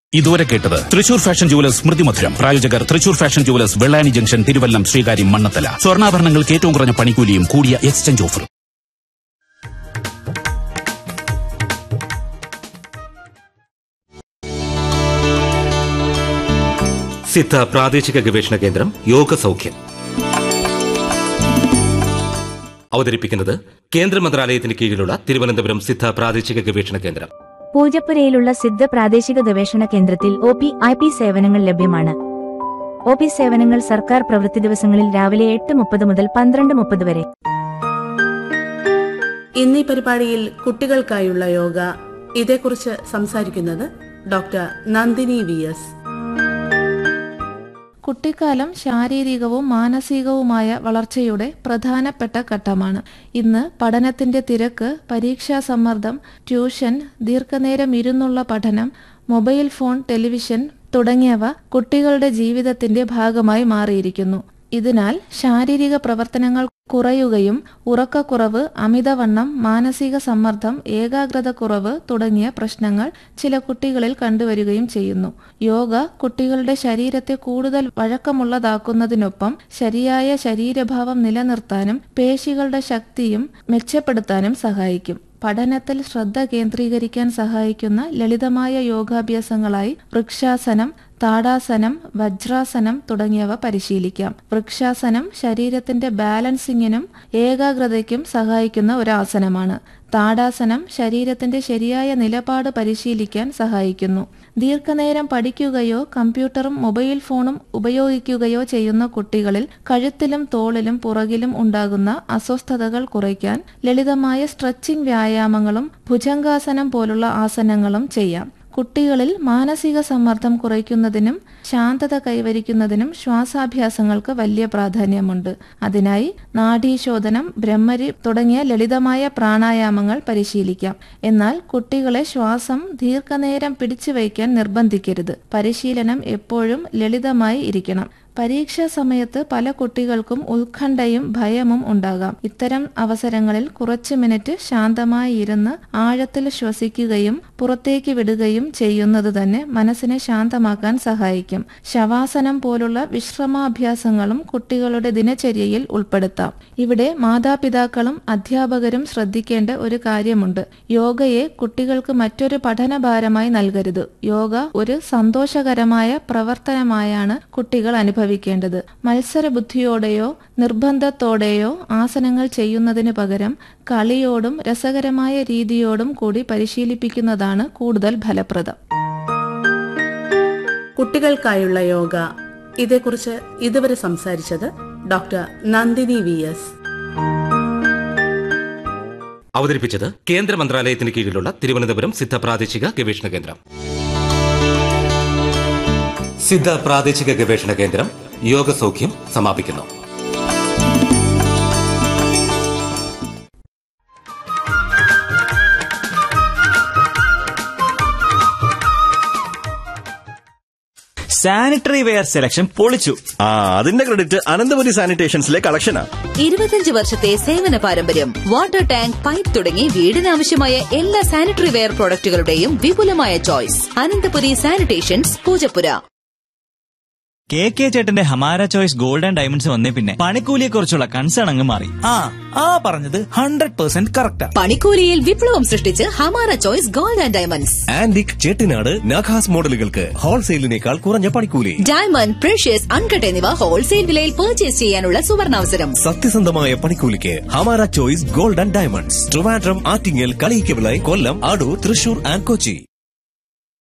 ഇതുവരെ കേട്ടത് Thrissur Fashion jewellers സ്മൃതി മധുരം പ്രായോജകർ Thrissur Fashion Jewellers Vellani junction Thiruvallam Sreekaryam Mannanthala സ്വർണ്ണാഭരണങ്ങൾക്ക് ഏറ്റവും കുറഞ്ഞ പണിക്കൂലിയും കൂടിയ എക്സ്ചേഞ്ച് ഓഫറും സിദ്ധ പ്രാദേശിക ഗവേഷണ കേന്ദ്രം യോഗ സൗഖ്യം അവതരിപ്പിക്കുന്നത് കേന്ദ്ര മന്ത്രാലയത്തിന് കീഴിലുള്ള തിരുവനന്തപുരം സിദ്ധ പ്രാദേശിക ഗവേഷണ കേന്ദ്രം പൂജപ്പുരയിലുള്ള സിദ്ധ പ്രാദേശിക ഗവേഷണ കേന്ദ്രത്തിൽ ഒ പി ഐ പി സേവനങ്ങൾ ലഭ്യമാണ് ഒ പി സേവനങ്ങൾ സർക്കാർ പ്രവൃത്തി ദിവസങ്ങളിൽ രാവിലെ എട്ട് മുപ്പത് മുതൽ പന്ത്രണ്ട് മുപ്പത് വരെ ഇന്നീ പരിപാടിയിൽ കുട്ടികൾക്കായുള്ള യോഗ ഇതേക്കുറിച്ച് സംസാരിക്കുന്നത് ഡോക്ടർ നന്ദിനി വി എസ് കുട്ടിക്കാലം ശാരീരികവും മാനസികവുമായ വളർച്ചയുടെ പ്രധാനപ്പെട്ട ഘട്ടമാണ് ഇന്ന് പഠനത്തിന്റെ തിരക്ക് പരീക്ഷാ സമ്മർദ്ദം ട്യൂഷൻ ദീർഘനേരം ഇരുന്നുള്ള പഠനം മൊബൈൽ ഫോൺ ടെലിവിഷൻ തുടങ്ങിയവ കുട്ടികളുടെ ജീവിതത്തിന്റെ ഭാഗമായി മാറിയിരിക്കുന്നു ഇതിനാൽ ശാരീരിക പ്രവർത്തനങ്ങൾ കുറയുകയും ഉറക്കക്കുറവ് അമിതവണ്ണം മാനസിക സമ്മർദ്ദം ഏകാഗ്രത കുറവ് തുടങ്ങിയ പ്രശ്നങ്ങൾ ചില കുട്ടികളിൽ കണ്ടുവരികയും ചെയ്യുന്നു യോഗ കുട്ടികളുടെ ശരീരത്തെ കൂടുതൽ വഴക്കമുള്ളതാക്കുന്നതിനൊപ്പം ശരിയായ ശരീരഭാവം നിലനിർത്താനും പേശികളുടെ ശക്തിയും മെച്ചപ്പെടുത്താനും സഹായിക്കും പഠനത്തിൽ ശ്രദ്ധ കേന്ദ്രീകരിക്കാൻ സഹായിക്കുന്ന ലളിതമായ യോഗാഭ്യാസങ്ങളായി വൃക്ഷാസനം താടാസനം വജ്രാസനം തുടങ്ങിയവ പരിശീലിക്കാം വൃക്ഷാസനം ശരീരത്തിന്റെ ബാലൻസിങ്ങിനും ഏകാഗ്രതയ്ക്കും സഹായിക്കുന്ന ഒരു ആസനമാണ് താടാസനം ശരീരത്തിന്റെ ശരിയായ നിലപാട് പരിശീലിക്കാൻ സഹായിക്കുന്നു ദീർഘനേരം പഠിക്കുകയോ കമ്പ്യൂട്ടറും മൊബൈൽ ഫോണും ഉപയോഗിക്കുകയോ ചെയ്യുന്ന കുട്ടികളിൽ കഴുത്തിലും തോളിലും പുറകിലും ഉണ്ടാകുന്ന അസ്വസ്ഥതകൾ കുറയ്ക്കാൻ ലളിതമായ സ്ട്രെച്ചിങ് വ്യായാമങ്ങളും ഭുജംഗാസനം പോലുള്ള ആസനങ്ങളും ചെയ്യാം കുട്ടികളിൽ മാനസിക സമ്മർദ്ദം കുറയ്ക്കുന്നതിനും ശാന്തത കൈവരിക്കുന്നതിനും ശ്വാസാഭ്യാസങ്ങൾക്ക് വലിയ പ്രാധാന്യമുണ്ട് അതിനായി നാഡീശോധനം ബ്രഹ്മരി തുടങ്ങിയ ലളിതമായ പ്രാണായാമങ്ങൾ പരിശീലിക്കാം എന്നാൽ കുട്ടികളെ ശ്വാസം ദീർഘനേരം പിടിച്ചു വയ്ക്കാൻ നിർബന്ധിക്കരുത് പരിശീലനം എപ്പോഴും ലളിതമായി ഇരിക്കണം പരീക്ഷാ സമയത്ത് പല കുട്ടികൾക്കും ഉത്കണ്ഠയും ഭയവും ഉണ്ടാകാം ഇത്തരം അവസരങ്ങളിൽ കുറച്ചു മിനിറ്റ് ശാന്തമായി ഇരുന്ന് ആഴത്തിൽ ശ്വസിക്കുകയും പുറത്തേക്ക് വിടുകയും ചെയ്യുന്നത് തന്നെ മനസ്സിനെ ശാന്തമാക്കാൻ സഹായിക്കും ശവാസനം പോലുള്ള വിശ്രമാഭ്യാസങ്ങളും കുട്ടികളുടെ ദിനചര്യയിൽ ഉൾപ്പെടുത്താം ഇവിടെ മാതാപിതാക്കളും അധ്യാപകരും ശ്രദ്ധിക്കേണ്ട ഒരു കാര്യമുണ്ട് യോഗയെ കുട്ടികൾക്ക് മറ്റൊരു പഠനഭാരമായി നൽകരുത് യോഗ ഒരു സന്തോഷകരമായ പ്രവർത്തനമായാണ് കുട്ടികൾ അനുഭവിക്കേണ്ടത് മത്സരബുദ്ധിയോടെയോ നിർബന്ധത്തോടെയോ ആസനങ്ങൾ ചെയ്യുന്നതിന് പകരം കളിയോടും രസകരമായ രീതിയോടും കൂടി പരിശീലിപ്പിക്കുന്നതാണ് കൂടുതൽ ഫലപ്രദം കുട്ടികൾക്കായുള്ള യോഗ ഇതേക്കുറിച്ച് ഇതുവരെ സംസാരിച്ചത് ഡോക്ടർ നന്ദിനി വി എസ് അവതരിപ്പിച്ചത് കേന്ദ്ര മന്ത്രാലയത്തിന് കീഴിലുള്ള തിരുവനന്തപുരം സിദ്ധ പ്രാദേശിക ഗവേഷണ കേന്ദ്രം സിദ്ധ പ്രാദേശിക ഗവേഷണ കേന്ദ്രം യോഗ സൗഖ്യം സമാപിക്കുന്നു സാനിറ്ററി വെയർ സെലക്ഷൻ പൊളിച്ചു ആ അതിന്റെ ക്രെഡിറ്റ് അനന്തപുരി സാനിറ്റേഷൻസിലെ കളക്ഷനാ ഇരുപത്തിയഞ്ച് വർഷത്തെ സേവന പാരമ്പര്യം വാട്ടർ ടാങ്ക് പൈപ്പ് തുടങ്ങി വീടിനാവശ്യമായ എല്ലാ സാനിറ്ററി വെയർ പ്രോഡക്റ്റുകളുടെയും വിപുലമായ choice Ananthapuri Sanitations Poojappura K K ചേട്ടന്റെ Hamara Choice Gold and diamonds വന്നേ പിന്നെ പണിക്കൂലിയെ കുറിച്ചുള്ള കൺസേൺ അങ്ങ് മാറി ആ ആ പറഞ്ഞത് ഹൺഡ്രഡ് പെർസെന്റ് കറക്റ്റാ പണിക്കൂലിയിൽ വിപ്ലവം സൃഷ്ടിച്ച് Hamara Choice Gold and Diamonds antique Chettinad Nakhas മോഡലുകൾക്ക് ഹോൾസെയിലിനേക്കാൾ കുറഞ്ഞ പണിക്കൂലി ഡയമണ്ട് പ്രഷ്യസ് അൺകട്ട് എന്നിവ ഹോൾസെയിൽ വിലയിൽ പർച്ചേസ് ചെയ്യാനുള്ള സുവർണാവസരം സത്യസന്ധമായ പണിക്കൂലിക്ക് Hamara Choice Gold and Diamonds Trivandrum Attingal Kaliyikkavila Kollam Adoor Thrissur and Kochi